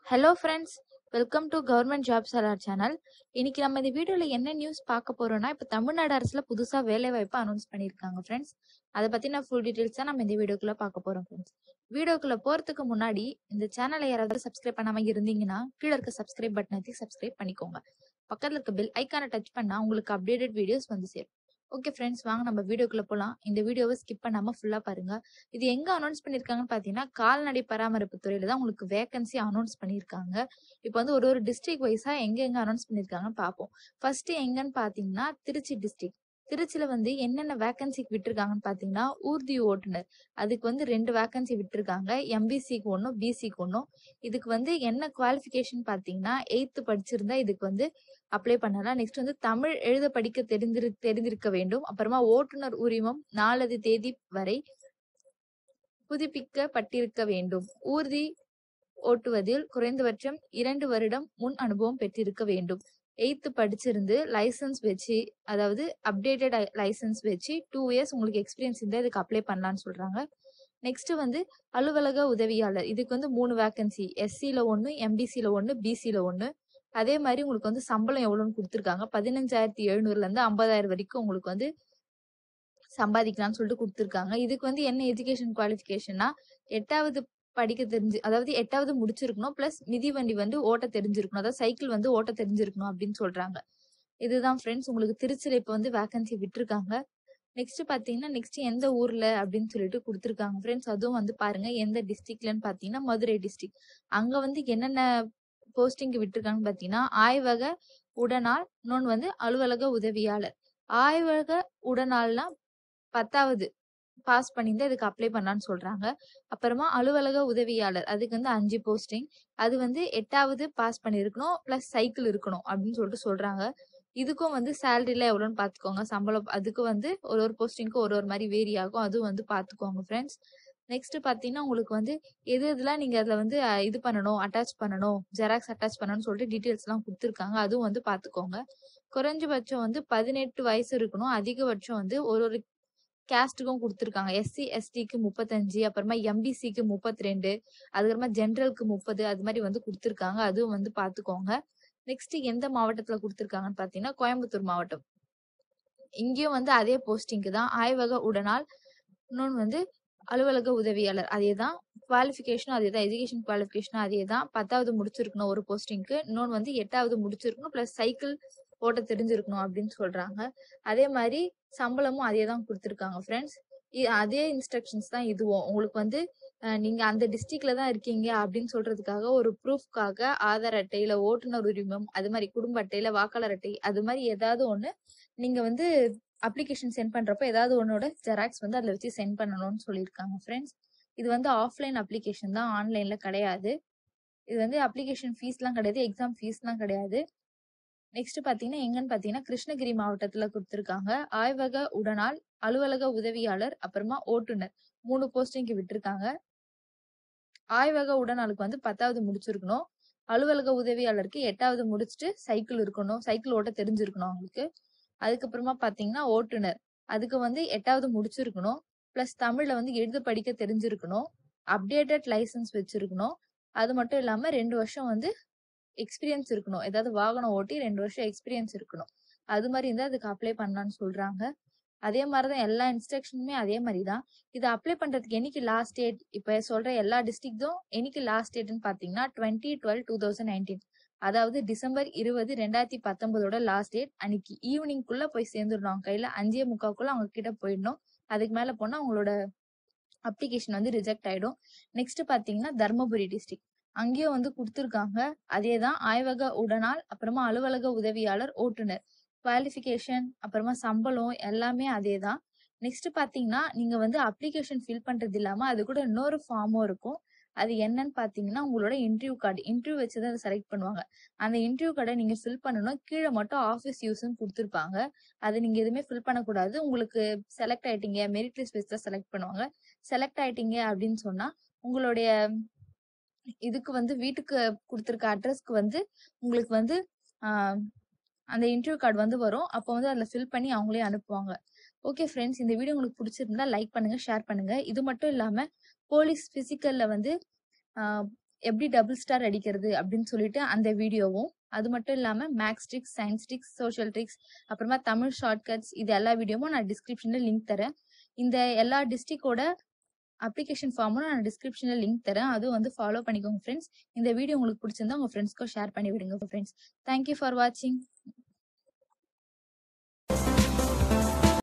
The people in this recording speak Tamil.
hello friends welcome to government job சலார் சேனல் இன்னைக்கு நம்ம இந்த வீடியோல என்ன நியூஸ் பார்க்க போறோம்னா இப்போ தமிழ்நாடு அரசுல புதுசா வேலை வாய்ப்பு அனௌன்ஸ் பண்ணியிருக்காங்க ஃப்ரெண்ட்ஸ் அதை பத்தின ஃபுல் டீடைல்ஸ் தான் நம்ம இந்த வீடியோக்குள்ள பார்க்க போறோம் ஃப்ரெண்ட்ஸ் வீடியோக்குள்ள போறதுக்கு முன்னாடி இந்த சேனலை யாராவது சப்ஸ்கிரைப் பண்ணாம இருந்தீங்கன்னா கீழே இருக்க சப்ஸ்கிரைப் பட்டனை சப்ஸ்கிரைப் பண்ணிக்கோங்க பக்கத்துல இருக்க பெல் ஐக்கானை டச் பண்ணா உங்களுக்கு அப்டேட்டட் வீடியோஸ் வந்து சேரும் ஓகே ஃப்ரெண்ட்ஸ் வாங்க நம்ம வீடியோக்குள்ள போலாம் இந்த வீடியோவை ஸ்கிப் பண்ணாம ஃபுல்லா பாருங்க இது எங்க அனௌன்ஸ் பண்ணிருக்காங்கன்னு பாத்தீங்கன்னா கால்நடை பராமரிப்பு துறையில தான் உங்களுக்கு வேகன்சி அனௌன்ஸ் பண்ணிருக்காங்க இப்போ வந்து ஒரு ஒரு டிஸ்ட்ரிக்ட் வைஸா எங்க எங்க அனௌன்ஸ் பண்ணிருக்காங்கன்னு பார்ப்போம் ஃபர்ஸ்ட் எங்கன்னு பாத்தீங்கன்னா திருச்சி டிஸ்ட்ரிக்ட் திருச்சியில வந்து என்னென்ன வேகன்சிக்கு விட்டுருக்காங்கன்னு பாத்தீங்கன்னா ஊர்தி ஓட்டுநர் அதுக்கு வந்து ரெண்டு வேகன்சி விட்டுருக்காங்க எம்பிசிக்கு ஒன்றும் பிசிக்கு ஒன்றும் இதுக்கு வந்து என்ன குவாலிஃபிகேஷன் பாத்தீங்கன்னா எயித்து படிச்சிருந்தா இதுக்கு வந்து அப்ளை பண்ணலாம் நெக்ஸ்ட் வந்து தமிழ் எழுத படிக்க தெரிந்திரு தெரிந்திருக்க வேண்டும் அப்புறமா ஓட்டுநர் உரிமம் நாலது தேதி வரை புதுப்பிக்கப்பட்டிருக்க வேண்டும் ஊர்தி ஓட்டுவதில் குறைந்தபட்சம் இரண்டு வருடம் முன் அனுபவம் பெற்றிருக்க வேண்டும் எயித்து படிச்சிருந்து லைசன்ஸ் வச்சு அதாவது அப்டேட்டட் லைசன்ஸ் வச்சு டூ இயர்ஸ் உங்களுக்கு எக்ஸ்பீரியன்ஸ் இருந்தால் இதுக்கு அப்ளை பண்ணலாம்னு சொல்றாங்க நெக்ஸ்ட் வந்து அலுவலக உதவியாளர் இதுக்கு வந்து மூணு வேகன்சி எஸ்சியில் ஒன்று எம்பிசியில் ஒன்று பிசியில் ஒன்று அதே மாதிரி உங்களுக்கு வந்து சம்பளம் எவ்வளோன்னு கொடுத்துருக்காங்க பதினஞ்சாயிரத்தி எழுநூறுலேருந்து ஐம்பதாயிரம் வரைக்கும் உங்களுக்கு வந்து சம்பாதிக்கலாம்னு சொல்லிட்டு கொடுத்துருக்காங்க இதுக்கு வந்து என்ன எஜுகேஷன் குவாலிஃபிகேஷன்னா எட்டாவது படிக்க தெரிஞ்சு அதாவது எட்டாவது முடிச்சிருக்கணும் பிளஸ் மிதிவண்டி வந்து ஓட்ட தெரிஞ்சிருக்கணும் அதாவது சைக்கிள் வந்து ஓட்ட தெரிஞ்சிருக்கணும் அப்படின்னு சொல்றாங்க இதுதான் ஃப்ரெண்ட்ஸ் உங்களுக்கு திருச்சியில் இப்போ வந்து வேகன்சி விட்டுருக்காங்க நெக்ஸ்ட் பாத்தீங்கன்னா நெக்ஸ்ட் எந்த ஊர்ல அப்படின்னு சொல்லிட்டு கொடுத்துருக்காங்க ஃப்ரெண்ட்ஸ் அதுவும் வந்து பாருங்க எந்த டிஸ்ட்ரிக்ட்லன்னு பாத்தீங்கன்னா மதுரை டிஸ்ட்ரிக்ட் அங்க வந்து என்னென்ன போஸ்டிங் விட்டுருக்காங்கன்னு பாத்தீங்கன்னா ஆய்வக உடனாள் இன்னொன்று வந்து அலுவலக உதவியாளர் ஆய்வக உடனாள்னா பத்தாவது பாஸ் பண்ணியிருந்தா இதுக்கு அப்ளை பண்ணலான்னு சொல்றாங்க அப்புறமா அலுவலக உதவியாளர் அதுக்கு வந்து அஞ்சு போஸ்டிங் அது வந்து எட்டாவது பாஸ் பண்ணியிருக்கணும் பிளஸ் சைக்கிள் இருக்கணும் அப்படின்னு சொல்லிட்டு சொல்றாங்க இதுக்கும் வந்து சேலரில எவ்வளோன்னு பார்த்துக்கோங்க சம்பளம் அதுக்கு வந்து ஒரு ஒரு போஸ்டிங்க்கும் ஒரு ஒரு மாதிரி வேரி ஆகும் அதுவும் வந்து பார்த்துக்கோங்க ஃப்ரெண்ட்ஸ் நெக்ஸ்ட் பார்த்தீங்கன்னா உங்களுக்கு வந்து எது எதுலாம் நீங்கள் அதில் வந்து அஹ், இது பண்ணணும் அட்டாச் பண்ணணும் ஜெராக்ஸ் அட்டாச் பண்ணணும்னு சொல்லிட்டு டீட்டெயில்ஸ்லாம் கொடுத்துருக்காங்க அதுவும் வந்து பார்த்துக்கோங்க குறைஞ்சபட்சம் வந்து பதினெட்டு வயசு இருக்கணும் அதிகபட்சம் வந்து ஒரு ஒரு கேஸ்ட்டுக்கும் கொடுத்துருக்காங்க எஸ்சி எஸ்டிக்கு முப்பத்தஞ்சு அப்புறமா எம்பிசிக்கு முப்பத்தி ரெண்டு அதுக்கப்புறமா ஜென்ரலுக்கு முப்பது அது மாதிரி வந்து கொடுத்துருக்காங்க அதுவும் வந்து பார்த்துக்கோங்க நெக்ஸ்ட் எந்த மாவட்டத்தில் கொடுத்துருக்காங்கன்னு பார்த்தீங்கன்னா கோயம்புத்தூர் மாவட்டம் இங்கேயும் வந்து அதே போஸ்டிங்க்கு தான் ஆய்வக உடனால் இன்னொன்று வந்து அலுவலக உதவியாளர் அதே தான் குவாலிஃபிகேஷனும் அதே தான் எஜுகேஷன் குவாலிஃபிகேஷனும் அதே தான் பத்தாவது முடிச்சிருக்கணும் ஒரு போஸ்டிங்க்கு இன்னொன்று வந்து எட்டாவது முடிச்சிருக்கணும் ப்ளஸ் சைக்கிள் ஓட்ட தெரிஞ்சிருக்கணும் அப்படின்னு சொல்றாங்க அதே மாதிரி சம்பளமும் அதே தான் கொடுத்துருக்காங்க ஃப்ரெண்ட்ஸ் அதே இன்ஸ்ட்ரக்ஷன்ஸ் தான் இதுவும் உங்களுக்கு வந்து அஹ், நீங்க அந்த டிஸ்ட்ரிக்ட்ல தான் இருக்கீங்க அப்படின்னு சொல்றதுக்காக ஒரு ப்ரூஃப்காக ஆதார் அட்டை இல்ல ஓட்டுநர் உரிமம் அது மாதிரி குடும்ப அட்டை இல்ல வாக்காளர் அட்டை அது மாதிரி ஏதாவது ஒண்ணு நீங்க வந்து அப்ளிகேஷன் சென்ட் பண்றப்ப ஏதாவது ஒன்னோட ஜெராக்ஸ் வந்து அதுல வச்சு சென்ட் பண்ணணும்னு சொல்லியிருக்காங்க ஃப்ரெண்ட்ஸ் இது வந்து ஆஃப்லைன் அப்ளிகேஷன் தான் ஆன்லைன்ல கிடையாது இது வந்து அப்ளிகேஷன் ஃபீஸ்லாம் கிடையாது எக்ஸாம் ஃபீஸ்லாம் கிடையாது நெக்ஸ்ட் பாத்தீங்கன்னா எங்கன்னு பாத்தீங்கன்னா கிருஷ்ணகிரி மாவட்டத்துல கொடுத்துருக்காங்க ஆய்வக உடனால் அலுவலக உதவியாளர் அப்புறமா ஓட்டுநர் மூணு போஸ்டிங்க்கு விட்டுருக்காங்க ஆய்வக உடனாளுக்கு வந்து பத்தாவது முடிச்சிருக்கணும் அலுவலக உதவியாளருக்கு எட்டாவது முடிச்சுட்டு சைக்கிள் இருக்கணும் சைக்கிள் ஓட்ட தெரிஞ்சிருக்கணும் அவங்களுக்கு அதுக்கப்புறமா பாத்தீங்கன்னா ஓட்டுநர் அதுக்கு வந்து எட்டாவது முடிச்சிருக்கணும் பிளஸ் தமிழ்ல வந்து எழுத படிக்க தெரிஞ்சிருக்கணும் அப்டேட்டட் லைசன்ஸ் வச்சிருக்கணும் அது மட்டும் இல்லாம ரெண்டு வருஷம் வந்து எக்ஸ்பீரியன்ஸ் இருக்கணும் ஏதாவது வாகனம் ஓட்டி ரெண்டு வருஷம் எக்ஸ்பீரியன்ஸ் இருக்கணும் அது மாதிரி இருந்தா அதுக்கு அப்ளை பண்ணலாம்னு சொல்றாங்க அதே மாதிரிதான் எல்லா இன்ஸ்ட்ரக்ஷனுமே அதே மாதிரி தான் இதை அப்ளை பண்றதுக்கு என்னைக்கு லாஸ்ட் டேட் இப்ப சொல்ற எல்லா டிஸ்ட்ரிக்டும் என்னைக்கு லாஸ்ட் டேட்னு பாத்தீங்கன்னா twenty twelve two thousand nineteen அதாவது டிசம்பர் இருபது ரெண்டாயிரத்தி பத்தொன்பதோட லாஸ்ட் டேட் அன்னைக்கு ஈவினிங்குள்ள போய் சேர்ந்துடணும் அவங்க கையில அஞ்சே முக்காக்குள்ள அவங்க கிட்ட போயிடணும் அதுக்கு மேல போனா அவங்களோட அப்ளிகேஷன் வந்து ரிஜெக்ட் ஆயிடும் நெக்ஸ்ட் பாத்தீங்கன்னா தர்மபுரி டிஸ்ட்ரிக்ட் அங்கேயும் வந்து கொடுத்துருக்காங்க அதே தான் ஆய்வக உடனால் அப்புறமா அலுவலக உதவியாளர் ஓட்டுநர் குவாலிஃபிகேஷன் அப்புறமா சம்பளம் எல்லாமே அதே தான் நெக்ஸ்ட் பாத்தீங்கன்னா நீங்க வந்து அப்ளிகேஷன் ஃபில் பண்றது இல்லாம அது கூட இன்னொரு ஃபார்மும் இருக்கும் அது என்னன்னு பாத்தீங்கன்னா உங்களோட இன்டர்வியூ கார்டு இன்டர்வியூ வச்சு தான் செலக்ட் பண்ணுவாங்க அந்த இன்டர்வியூ கார்டை நீங்க ஃபில் பண்ணணும் கீழே மட்டும் ஆஃபீஸ் யூஸ்ன்னு கொடுத்துருப்பாங்க அது நீங்க எதுவுமே ஃபில் பண்ணக்கூடாது உங்களுக்கு செலக்ட் ஆயிட்டீங்க மெரிட் லிஸ்ட் வச்சு தான் செலக்ட் பண்ணுவாங்க செலக்ட் ஆயிட்டீங்க அப்படின்னு சொன்னா உங்களுடைய இதுக்கு வந்து வீட்டுக்கு கொடுத்துருக்க அட்ரஸ்க்கு வந்து உங்களுக்கு வந்து ஆஹ், அந்த இன்டர்வியூ கார்டு வந்து வரும் அப்போ வந்து அதில் ஃபில் பண்ணி அவங்களே அனுப்புவாங்க ஓகே ஃப்ரெண்ட்ஸ் இந்த வீடியோ உங்களுக்கு பிடிச்சிருந்தா லைக் பண்ணுங்க ஷேர் பண்ணுங்க இது மட்டும் இல்லாம போலீஸ் பிசிக்கல்ல வந்து எப்படி டபுள் ஸ்டார் அடிக்கிறது அப்படின்னு சொல்லிட்டு அந்த வீடியோவும் அது மட்டும் இல்லாம maths tricks science tricks social tricks அப்புறமா தமிழ் ஷார்ட்கட்ஸ் இது எல்லா வீடியோவும் நான் டிஸ்கிரிப்ஷன்ல லிங்க் தரேன் இந்த எல்லா டிஸ்ட்ரிக்டோட அப்ளிகேஷன் ஃபார்மும் நான் டிஸ்கிரிப்ஷன்ல லிங்க் தரேன் அதுவும் வந்து ஃபாலோ பண்ணிக்கோங்க ஃப்ரெண்ட்ஸ் இந்த வீடியோ உங்களுக்கு பிடிச்சிருந்தா உங்க ஃப்ரெண்ட்ஸ்க்கும் ஷேர் பண்ணி விடுங்க ஃப்ரெண்ட்ஸ் தேங்க்யூ ஃபார் வாட்சிங்